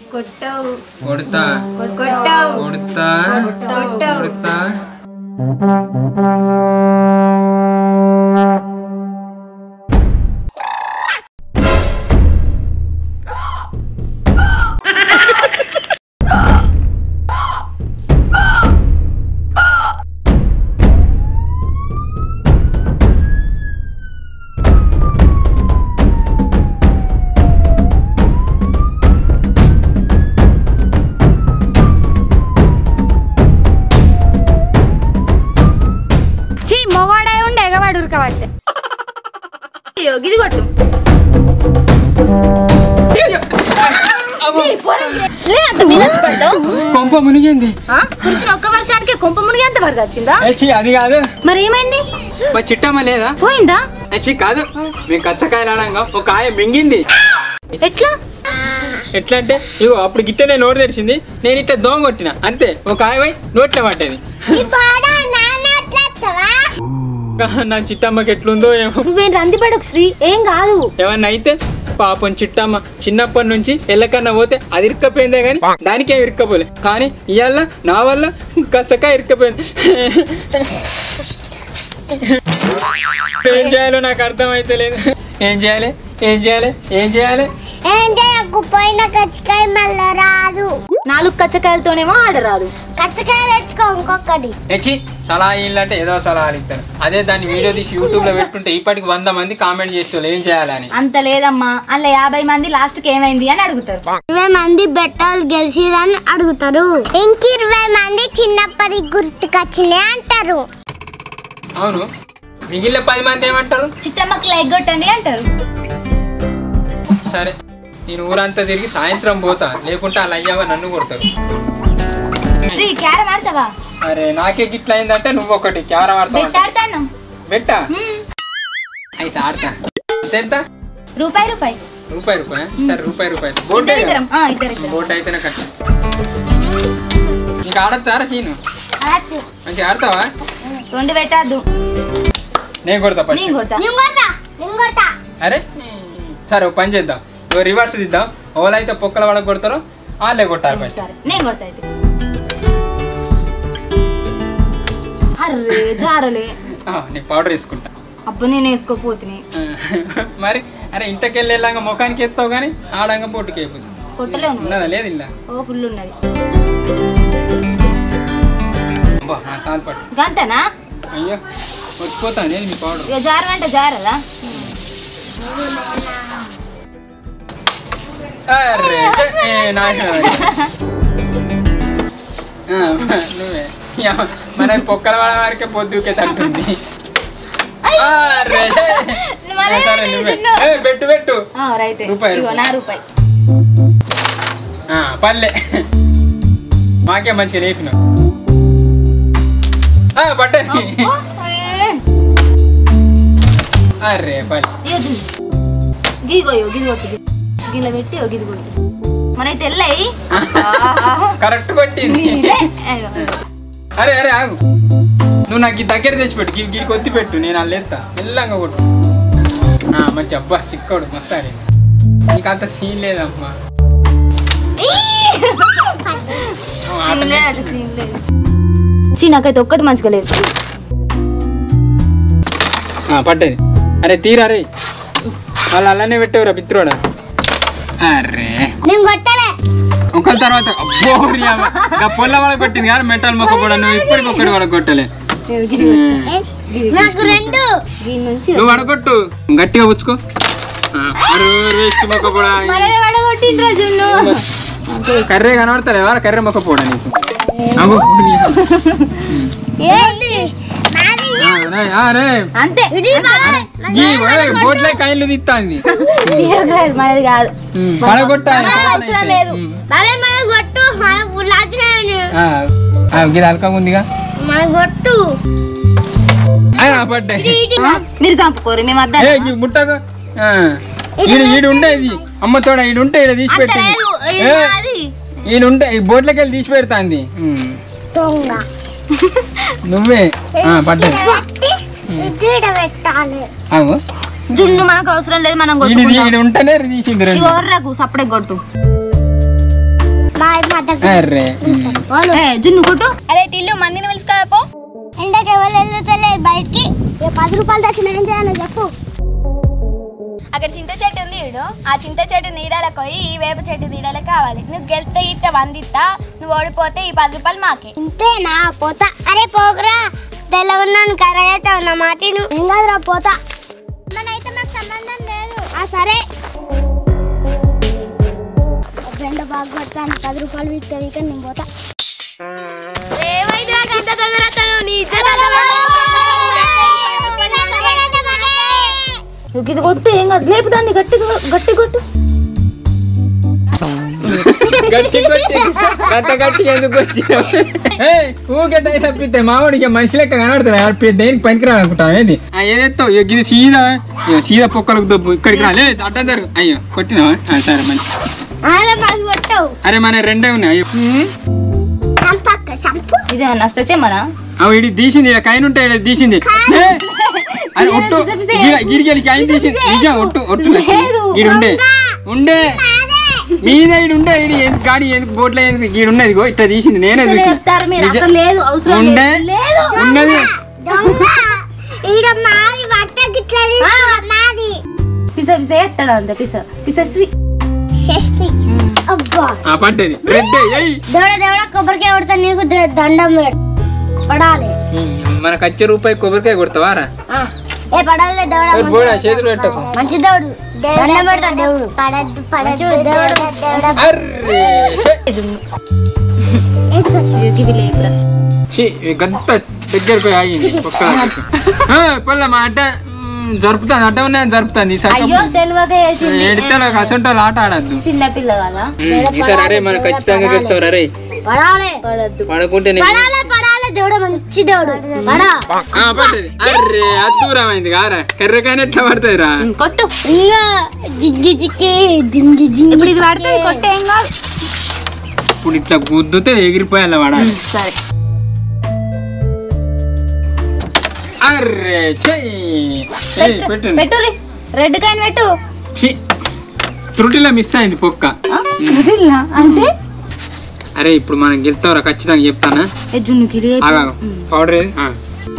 కొట్టావు కొడతా కొట్టావు కొడతా కొట్టావు కొడతా చీ మొగాడే ఉండే ఎగవాడు ఉరకబట్టే అయ్యో గిది కొట్టు లే, అంత మించి పడ్డావు కొంప మునిగింది పురుషుని ఒక్క వర్షానికి కొంప మునిగి అంత వరకు వచ్చిందా ఏ ఛీ, అది కాదు మరి ఏమైంది మా చిట్టమ్మ లేదా పోయిందా ఏ ఛీ, కాదు మేము కచ్చకాయలు అనగా ఒక ఆయ మింగింది ఎట్లా ఎట్లా అంటే ఇగో అప్పుడు గిట్టనే నోరు తెరిచింది నేను ఇట్లా దోమ కొట్టిన అంతే ఒక ఆయ పోయి నోట్లో పడ్డది నా చిట్టమ్మకి ఎట్లుందో ఏమో నువ్వేం రందిపడకు శ్రీ ఏం కాదు ఏమన్నా అయితే పాపం చిట్టమ్మ చిన్నప్పటి నుంచి ఎల్లకన్నా పోతే అది ఇరుక్కపోయిందే కానీ దానికే ఇరుక్కపోలే కానీ ఇవాళ నా వల్ల కచ్చకాయ ఇరుక్కపోయింది ఏం చేయాలో నాకు అర్థమైతే లేదు ఏం చేయాలి ఏం చేయాలి ఏం చేయాలి ఏం చేయకు పోయిన కచ్చకాయ మళ్ళా రాదు నాలుగు కచ్చకాయలతోనేమో ఆడరాదు కచ్చకాయ తెచ్చుకో ఇంకొకటి ఎచ్చి సలహా ఇల్లు అంటే ఏదో సలహాలు ఇస్తారు అదే దాన్ని వీడియో తీసి యూట్యూబ్ లో పెట్టుకుంటే ఇప్పటికి వంద మంది కామెంట్ చేసేవాళ్ళు ఏం చేయాలని అంత లేదమ్మా అందులో యాభై మంది లాస్ట్ కి ఏమైంది అని అడుగుతారు ఇరవై మంది బెట్టలు గెలిచిరని అడుగుతారు ఇంక ఇరవై మంది చిన్నప్పటి గుర్తుకొచ్చినాయి అంటారు అవును మిగిలిన పది మంది ఏమంటారు చిట్టమ్మకి లైక్ కొట్టండి అంటారు సరే నేను ఊరంతా తిరిగి సాయంత్రం పోతా లేకుంటే అలా అయ్యావా నన్ను కొడతారు శ్రీ క్యారం ఆడతావా అరే నాకే గిట్ల అయిందంటే నువ్వు ఒకటి క్యారం బెట్ ఆడతావు ఆడతాను బెట్టా అయితే ఆడతా ఎంత ఎంత రూపాయి రూపాయి రూపాయి రూపాయి సరే రూపాయి రూపాయలు బోట్ ఇద్దరు ఇద్దరం ఆ, ఇద్దరు ఇద్దరం బోట్ అయితేనే కట్ట నీకు ఆడచ్చారా సీను అనొచ్చు. మంచిగా ఆడతావా రెండు పెట్టద్దు నేను కొడతా ఫస్ట్ నేను కొడతా నేను కొడతా నేను కొడతా అరే సరే ఒక పని చేద్దాం ఇగో రివర్స్ దిద్దాం ఎవరైతే పొక్కల వాళ్ళకి కొడతారో వాళ్ళే కొట్టాలి ఫస్ట్ సరే నేను కొడతా అయితే అర్రే జారలే ఆ, నీకు పౌడర్ వేసుకుంటా అబ్బా నేను వేసుకోపోతుని మరి అరే ఇంటికి వెళ్ళేలాగా ముఖానికి ఎత్తావు కానీ ఆడంగా పొట్టుకి అయిపోతుంది కొట్టలేవు నువ్వు. ఉన్నదా లేదు ఇలా ఓ ఫుల్ ఉన్నది అబ్బా నా సాల్ పట్టు గంతనా అయ్యో వచ్చిపోతాను నేను మీ పౌడర్ ఇక జారమంటే జారదా అరే ఏ, నాయనా. ఆ, నువ్వే యా, మన పొక్కల వాడ వారికే పొద్దుకే తట్టుంది అరే, మరే ఏ, సరే నువ్వే నిన్ను. ఏ, పెట్టు పెట్టు ఆ, రైట్ రూపాయి, ఇగో రూపాయి. నా రూపాయి ఆ, పల్లె మాకే మంచిగా లేపిన పట్టే అబ్బా, ఏ. అరే పల్లె ఇగో చూడు. గిదిగో ఇగో గిది కొట్టు గిది. గిన్నె పెట్టి ఇగో గిది కొట్టు మనైతే తెల్లయి కరెక్ట్ కొట్టింది అరే అరే ఆగు నువ్వు నాకు ఈ దగ్గర తెచ్చిపెట్టు గిడి గిడికి ఒత్తి పెట్టు నేను అల్లు ఎత్తా మెల్లంగా కొట్టు ఆ, మంచి అబ్బా చిక్కోడు మస్తు ఆడింది నీకు అంత సీన్ లేదమ్మా నువ్వు ఆట నేర్చుకో. చీ నాకైతే ఒక్కటి మంచిగా లేదు ఆ, పడ్డది అరే తీరా రే వాళ్ళు అలానే పెట్టేవరా పిత్రోడా అరే నేను కొట్టలే ఒకరి తర్వాత అబ్బో రియమ్మ. ఇంకా పొల్ల వాళ్ళకి కొట్టింది కానీ మెటల్ మొక్క కూడా నువ్వు ఇప్పటికి ఒక్కటి వాళ్ళకి కొట్టలే ఇగో గిది గిది నాకు రెండు దీని నుంచి నువ్వు వడగొట్టు గట్టిగా పుచ్చుకో ఆ, అరే, వేస్ట్ మొక్క కూడా మనదే పడగొట్టిండ్రా జున్ను కర్రే కనబడతారు ఎవరు కర్రే మొక్క పోడా నీకు అగో, నీ. ఏంటి నాది ఆ, రే, ఆ, రే. అంతే గీ, ఓయ్, బోట్లే కాయలు తీస్తాంది తీయకురాదు, మనది కాదు పడగొట్టాలి మనకు అవసరం లేదు అదే మన కొట్టు మన లాగినాను ఆ, ఆ, గిది అలకగా ఉందిగా మన కొట్టు ఆ, పడ్డాయి ఆ, మీరు చంపుకోరు మేము అర్థం ఏ ఈ ముట్టకు ఆ, ఈడు ఈడు ఉండేది అమ్మ తోడ ఈడు ఉంటే ఈడ తీసి అంత పెట్టింది లేదు ఇది ఏ, నాది. ఈయన ఉంటే ఈ బోట్లకి వెళ్ళి తీసి పెడతాంది ఉమ్. దొంగ నువ్వే ఆ, పడ్డది పెట్టి ఇక్కడ పెట్టాలి ఆగు జున్ను మనకు అవసరం లేదు మనం ఈడు కొట్టుకుందాం ఈడు ఉంటేనే తీసింది రెండు ఇగో ఒర్రకు సప్పుడే కొట్టు అరే ఏ, జున్ను కొట్టు అరే టిల్లు మందిని పిలుచుకోపో ఎండకి ఎవరు వెళ్తలేదు బయటికి ఇక పది రూపాయలు తెచ్చిన ఏం చేయాలో చెప్పు అక్కడ చింత చెట్టు ఉంది చూడు ఆ చింత చెట్టు నీడలకు పోయి ఈ వేప చెట్టు నీడలకు కావాలి నువ్వు గెలిస్తే ఇట్ట వందిస్తా నువ్వు ఓడిపోతే ఈ పది రూపాయలు మాకే ఇంతేనా పోతా అరే పోకురా తెల్లగున్నాను కరగైతే ఉన్న మాట ఏం కాదురా పోతా అయితే నాకు సంబంధం లేదు ఆ సరే రెండు బాగా కొడతాను పది రూపాయలు వీక్ వీక్ నేను పోతా ఏమైందిరా గంట తొందరతను నీ నువ్వు ఇది కొట్టు ఏం కాదు లేపు దాన్ని గట్టి గట్టి కొట్టు గట్టి కొట్టి గట్ట గట్టి ఎందుకు వచ్చినావు ఊగట్ట అయితే తప్పితే మావాడికి మనిషి లెక్క కనబడుతున్నాయి దేనికి పనికిరాడు అనుకుంటాను ఏంది ఆ, ఏదెత్తావు ఇక ఇది సీదా ఇక సీదా పొక్కలకు దొబ్బు ఇక్కడికి రాలే అడ్డం జరుగు అయ్యో కొట్టినావా ఆ, సరే మంచి ఆయన బాగా కొట్టావు అరే మన రెండే ఉన్నాయి అయ్యో సంపక్క సంపు ఇది నష్టచేమనా అవి ఇడి తీసింది ఇలా కైన్ ఉంటాయి ఈడ తీసింది ఏ! అరే ఒట్టు గిడికి కైన్ తీసింది నిజం ఒట్టు ఒట్టు లేదు. గీడు ఉండే ఉండే మీద ఈడు ఉండే ఈడు ఎందుకు గాడి ఎందుకు బోట్లో ఎందుకు గీడు ఉన్నది గో ఇట్లా తీసింది నేనే ఇక్కడ చూసిన చెప్తారు మీరు నిజం. అక్కడ లేదు అవసరం ఉండే లేదు లేదు ఉన్నది ఈడ మాది బట్ట గిట్ల మాది పిస పిస ఎత్తాడు అంతే పిస పిస శ్రీ శస్త్రి అబ్బా ఆ పడ్డది రెడ్ ఎయ్ దేవుడ దేవుడ కొబ్బరికాయ కొడతా నీకు ద- దండం పెడు. పడాలి మనకు వచ్చే రూపాయి కొబ్బరికాయ కొడతావారా ఆ. ఏ పడాలి దేవుడ ఏ బోడా చేతులు పెట్టకు మంచి దేవుడు దండం పెడతా దేవుడు పడద్దు పడద్దు దేవుడు అర్రే ఛే! ఇది లేపురా ఛీ, ఈ గంత దగ్గరకు ఆగింది ఒక్క పొల్ల మా అడ్డ మ్, జరుపుతాను అడ్డ ఉన్నా జరుపుతాను ఈసారి అయ్యో తెలివక వేసింది ఎడితే అసంటోళ్ళు ఆట ఆడద్దు చిన్న పిల్ల కదా ఈసారి అరే మనకు ఖచ్చితంగా గెలుతావు అరే పడాలి పడద్దు పడుకుంటే నేను పడాలి పడాలి దేవుడు మంచి దేవుడు పడా ఆ, పడ్డది అర్రే అద్దూరమైంది కారా కర్రకాయని ఎట్లా పడుతుంది రా కొట్టు ఇంకా జిగ్గి జిగ్గి జింగి జింగి ఇప్పుడు ఇది పడుతుంది కొట్టే ఏం కాదు ఇప్పుడు ఇట్లా గుద్దుతే ఎగిరిపోయాల వాడాలి సరే అర్రే చెయ్యి పెట్టండి పెట్టు రెడ్ కాయిన్ పెట్టు ఛీ, త్రుటిలో మిస్ అయింది పొక్క ఆ, వదిలినా? అంటే అరే ఇప్పుడు మనం గెలుతావురా ఖచ్చితంగా చెప్తానా ఏ జున్నుకి రేపు. ఆగా పౌడర్ ఏది ఆ.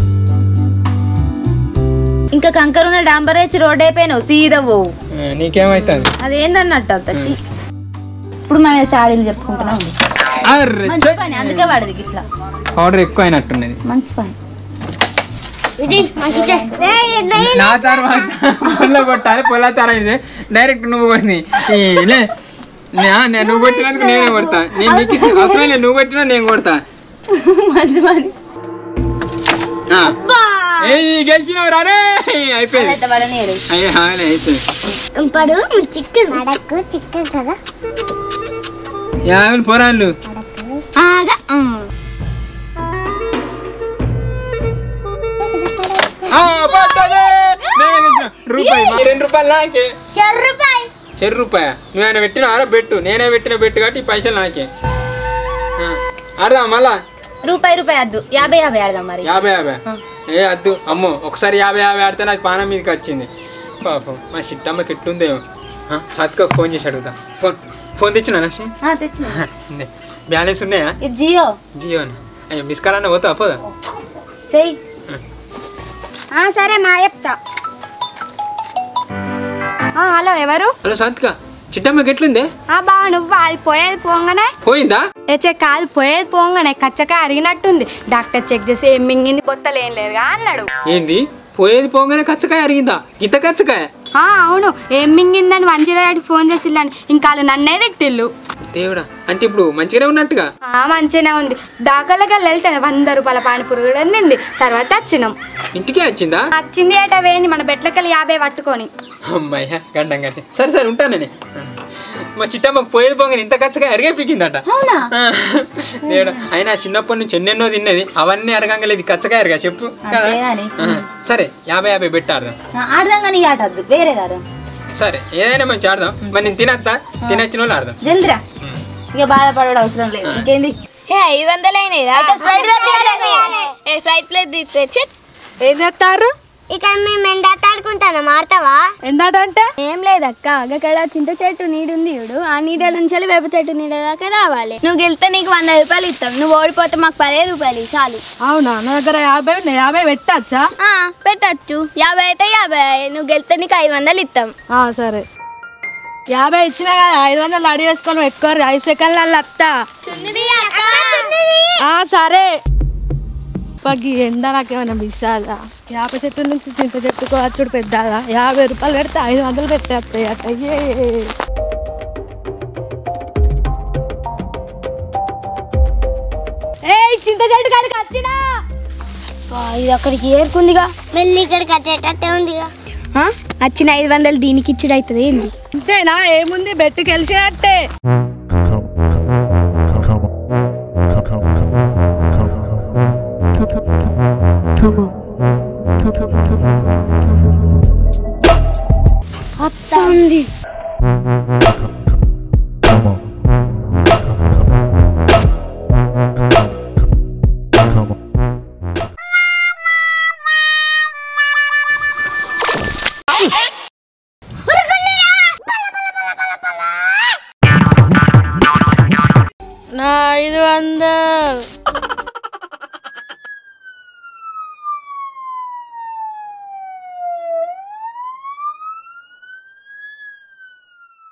ఇంకా కంకర ఉన్న డాంబర్ వేసి రోడ్ అయిపోయినావు సీదా పోవు ఆ, నీకేమైతుంది అదేందన్నట్టు అంత షీ. ఇప్పుడు మేము షాడీలు చెప్పుకుంటున్నాం అర్రే మంచి పని అందుకే వాడది ఇట్లా పౌడర్ ఎక్కువ అయినట్టున్నది మంచి పని ఇది మంచి నా తర్వాత పొల్ల కొట్టాలి పొల్ల తర్వాత ఇది డైరెక్ట్ నువ్వు కొట్టింది ఈ లే నా- నేను నువ్వు కొట్టినందుకు నేనే కొడతా నేను నీకు అవసరం లేదు నువ్వు కొట్టినా నేను కొడతా మంచి పని ఆ. ఏయ్ గెలిచినావు రారే అయిపోయింది అయితే వాడని ఏడు. అయ్యే హాయ్ అయిపోయింది పడు చికెన్ అడక్కు చికెన్ కదా యాభై పోరాళ్ళు ఆగా ఉమ్. ఆ, పడ్డది! నేనే తెచ్చిన. రూపాయి మా రెండు రూపాయలు నాకే చెర్రు రూపాయి చెరు రూపాయ నువ్వేనా పెట్టిన ఆరో బెట్టు నేనే పెట్టిన బెట్టు కాబట్టి ఈ పైసలు నాకే ఆ, ఆడదాం మళ్ళా రూపాయి రూపాయి వద్దు యాభై యాభై ఆడదాం మరి యాభై యాభై ఆ. ఏ అద్దు అమ్మో ఒకసారి యాభై యాభై ఆడితే నాకు పానం మీదకి వచ్చింది పాపం మా చిట్టమ్మకి ఎట్టుందేమో ఆ, సత్కకు ఫోన్ చేసి అడుగుతా ఫోన్ ఫోన్ తెచ్చిన లక్ష్మి ఆ, తెచ్చిన ఉంది. బ్యాలెన్స్ ఉన్నాయా ఇది జియో జియో అయ్యో మిస్ కాల్ అన్న పోతా పోదా చెయ్యి సరే మా చెప్తా హలో ఎవరు హలో సత్క చిట్టమ్మకి ఎట్లుంది ఆ బా నువ్వు అది పోయేది పోగానే పోయిందా ఏచే కాదు పోయేది పోగానే కచ్చకాయ అరిగినట్టుంది డాక్టర్ చెక్ చేసి ఏం మింగింది బొత్తలు ఏం లేదుగా అన్నాడు ఏంది పోయేది పోగానే కచ్చకాయ అరిగిందా ఇంత కచ్చకాయ ఆ అవును ఏం మింగిందని మంచిరాడికి ఫోన్ చేసిల్లని ఇంకా వాళ్ళు నన్నే తిట్టిల్లు దేవుడా అంటే ఇప్పుడు మంచిగానే ఉన్నట్టుగా ఆ మంచిగానే ఉంది దాకలకి వెళ్తే వంద రూపాయల పానీపూరి కూడా అందింది తర్వాత వచ్చినాం ఇంటికే వచ్చిందా వచ్చింది ఏటా వేయింది మన బెట్లకెళ్ళి యాభై పట్టుకొని అమ్మాయి గండం గడిచి సరే సరే ఉంటానని మా చిట్టమ్మకు పోయేది పోగానే ఇంత కచ్చకాయ అరిగే పీకిందట అవునా ఆ, దేవుడా అయినా చిన్నప్పటి నుంచి ఎన్నెన్నో తిన్నది అవన్నీ అరగంగలేదు కచ్చకాయ అరగా చెప్పు కదా అంతేగాని. ఆ, సరే యాభై యాభై పెట్టి ఆడదాం ఆ, ఆడదాం కానీ ఈ ఆట వద్దు వేరే ఆడదాం సరే ఏదైనా మంచి ఆడదాం మరి నేను తినత్తా తినచ్చిన వాళ్ళు ఆడదాం జల్దిరా ఇక బాధపడడం అవసరం లేదు ఇంకేంది ఏ ఐదు వందలు అయినాయి స్ప్రైట్ ఫ్లైట్ ప్లేట్ తెచ్చి ఏం చేస్తారు ఇక మేము ఎందాట ఆడుకుంటాను మాడతావా ఎందాటంటే ఏం లేదక్క అక్కడ చింత చెట్టు నీడుంది చూడు ఆ నీడ నుంచి వేప చెట్టు నీడ దాకా రావాలి నువ్వు గెలితే నీకు వంద రూపాయలు ఇస్తాం నువ్వు ఓడిపోతే మాకు పదిహేను రూపాయలు ఇవ్వు చాలు అవునా నా దగ్గర యాభై ఉన్నాయి యాభై పెట్టచ్చా ఆ, పెట్టచ్చు యాభై అయితే యాభై నువ్వు గెలితే నీకు ఐదు వందలు ఇస్తాం సరే యాభై ఇచ్చినా కదా ఐదు వందలు అడి వేసుకొని ఎక్కువ ఐదు సెకండ్ల అత్త ఆ, సరే పగ్గి ఎండ నాకేమైనా మిస్సాదా యాభై చెట్టు నుంచి చింత చెట్టుకు వచ్చుడు పెద్దదా యాభై రూపాయలు పెడితే ఐదు వందలు పెట్టేస్తాయి అయ్యే ఏ చింత చెట్టు కాడికి వచ్చినా ఇది అక్కడికి ఏరుకుందిగా మళ్ళీ ఇక్కడికి వచ్చేటట్టే ఉందిగా వచ్చిన ఐదు వందలు దీనికి ఇచ్చుడు అవుతుంది ఏంది అంతేనా ఏముంది బెట్టు గెలిచినట్టే వస్తుంది